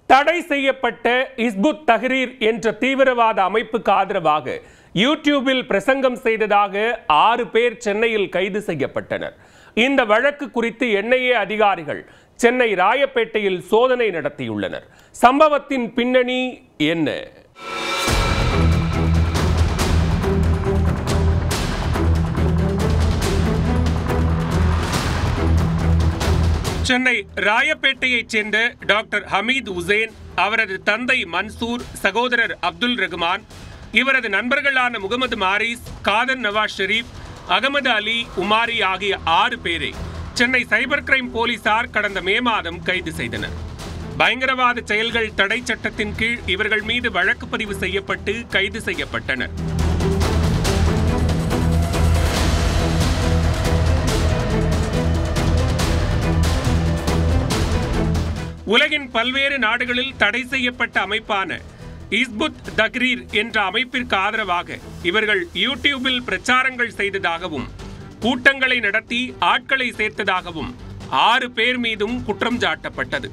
தடை செய்யப்பட்ட இஸ்புத் தஹ்ரீர் என்ற தீவிரவாத அமைப்புக்கு ஆதரவாக யூடியூபில் பிரசங்கம் செய்ததாக ஆறு பேர் சென்னையில் கைது செய்யப்பட்டனர் இந்த வழக்கு குறித்து என்ஐஏ அதிகாரிகள் சென்னை ராயப்பேட்டையில் சோதனை நடத்தியுள்ளனர் சம்பவத்தின் பின்னணி என்ன சென்னை ராயப்பேட்டையைச் சேர்ந்த டாக்டர் ஹமீத் உசேன் அவரது தந்தை மன்சூர் சகோதரர் அப்துல் ரகுமான் இவரது நண்பர்களான முகமது மாரிஸ் காதர் நவாஸ் ஷெரீப் அகமது அலி உமாரி ஆகிய ஆறு பேரை சென்னை சைபர் கிரைம் போலீசார் கடந்த மே மாதம் கைது செய்தனர் பயங்கரவாத செயல்கள் தடை சட்டத்தின் கீழ் இவர்கள் மீது வழக்கு பதிவு செய்யப்பட்டு கைது செய்யப்பட்டனர் உலகின் பல்வேறு நாடுகளில் தடை செய்யப்பட்ட அமைப்பான இஸ்புத் தக்ரீர் என்ற அமைப்பிற்கு ஆதரவாக இவர்கள் யூடியூபில் பிரச்சாரங்கள் செய்ததாகவும் கூட்டங்களை நடத்தி ஆட்களை சேர்த்ததாகவும் ஆறு பேர் மீதும் குற்றம் சாட்டப்பட்டது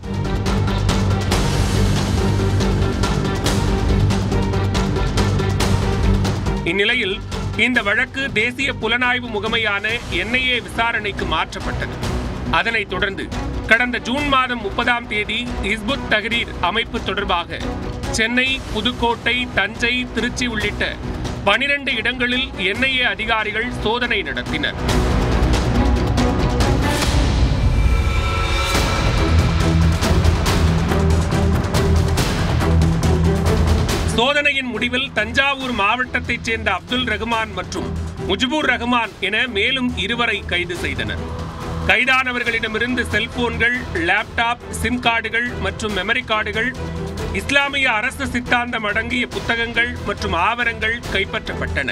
இந்நிலையில் இந்த வழக்கு தேசிய புலனாய்வு முகமையான என்ஐஏ விசாரணைக்கு மாற்றப்பட்டது அதனைத் தொடர்ந்து கடந்த ஜூன் மாதம் முப்பதாம் தேதி இஸ்புத் தஹ்ரீர் அமைப்பு தொடர்பாக சென்னை புதுக்கோட்டை தஞ்சை திருச்சி உள்ளிட்ட பனிரெண்டு இடங்களில் என்ஐஏ அதிகாரிகள் சோதனை நடத்தினர் சோதனையின் முடிவில் தஞ்சாவூர் மாவட்டத்தைச் சேர்ந்த அப்துல் ரஹ்மான் மற்றும் முஜிபுர் ரஹ்மான் என மேலும் இருவரை கைது செய்தனர் கைதானவர்களிடமிருந்து செல்போன்கள் லேப்டாப் சிம் கார்டுகள் மற்றும் மெமரி கார்டுகள் இஸ்லாமிய அரசு சித்தாந்தம் அடங்கிய புத்தகங்கள் மற்றும் ஆவணங்கள் கைப்பற்றப்பட்டன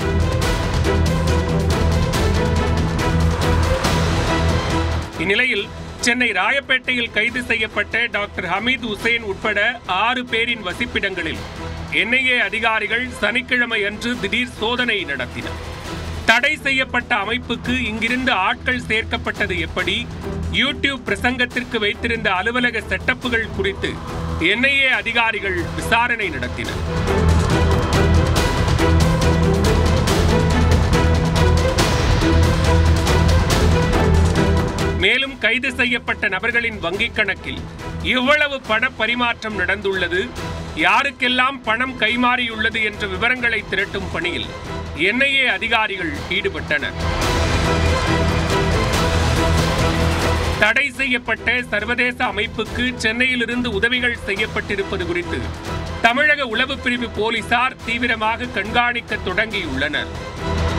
இந்நிலையில் சென்னை ராயப்பேட்டையில் கைது செய்யப்பட்ட டாக்டர் ஹமீத் உசேன் உட்பட ஆறு பேரின் வசிப்பிடங்களில் என்ஐஏ அதிகாரிகள் சனிக்கிழமை அன்று திடீர் சோதனை நடத்தினர் தடை செய்யப்பட்ட அமைப்புக்கு இங்கிருந்து ஆட்கள் சேர்க்கப்பட்டது எப்படி யூடியூப் பிரசங்கத்திற்கு வைத்திருந்த அலுவலக செட்டப்புகள் குறித்து என்ஐஏ அதிகாரிகள் விசாரணை நடத்தினர் மேலும் கைது செய்யப்பட்ட நபர்களின் வங்கிக் கணக்கில் எவ்வளவு பண பரிமாற்றம் நடந்துள்ளது யாருக்கெல்லாம் பணம் கைமாறியுள்ளது என்ற விவரங்களை திரட்டும் பணியில் என்ஐஏ அதிகாரிகள் ஈடுபட்டனர் தடை செய்யப்பட்ட சர்வதேச அமைப்புக்கு சென்னையிலிருந்து உதவிகள் செய்யப்பட்டிருப்பது குறித்து தமிழக உளவு பிரிவு போலீசார் தீவிரமாக கண்காணிக்க தொடங்கியுள்ளனர்